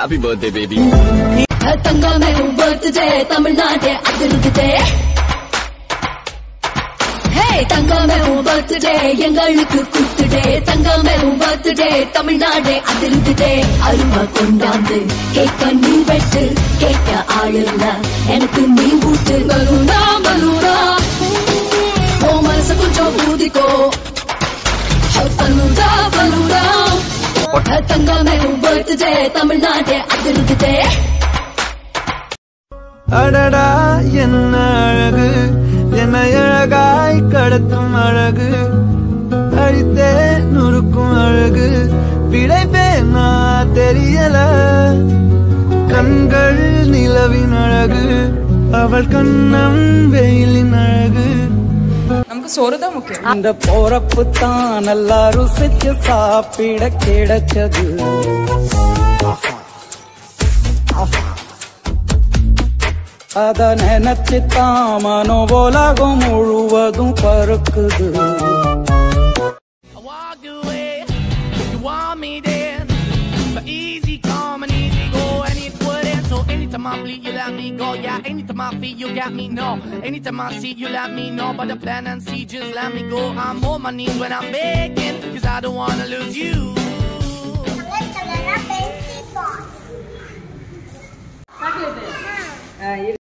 happy birthday, baby. தங்கமே உன் birthday தமிழ்நாடே அதிருக்குதே ஹே தங்கமே உன் பர்த்டே எங்களுக்கு குத்துடே தங்கமே உன் பர்த்டே தமிழ்நாடே அதிருக்குதே அருவா கொண்டாந்து கேட்க நீ வெட்டு கேட்க ஆள் இல்ல எனக்கு நீ ஊட்டு பலூனா பலூனா ஓ மனசு கொஞ்சம் ஊதிக்கோ பலூனா பலூனா தங்கமே உன் பர்த்டே தமிழ்நாடே அதிருக்குதே அடடா என்ன அழகு என்ன அழகாய் கடத்தும் அழகு அழித்தே நுறுக்கும் அழகு பிழைப்பேனா தெரியல கண்கள் நிலவின் அழகு அவள் கண்ணம் வெயிலின் அழகு நமக்கு சோறு தான் முக்கியம் இந்த போறப்பு தான் நல்லா ருசிச்சு சாப்பிட கிடைச்சது அத நினைச்சுத்தான் மனோ உலகம் முழுவதும் பறக்குது walk away. You want me then, but easy come and easy go, and it wouldn't. So anytime I bleed, you let me go. Yeah, anytime I feel, you got me. No, anytime I see, you let me know. But the plan and see, just let me go. I'm on my knees when I'm begging, cause I don't wanna lose you. வெள்ளை கலரா pencil box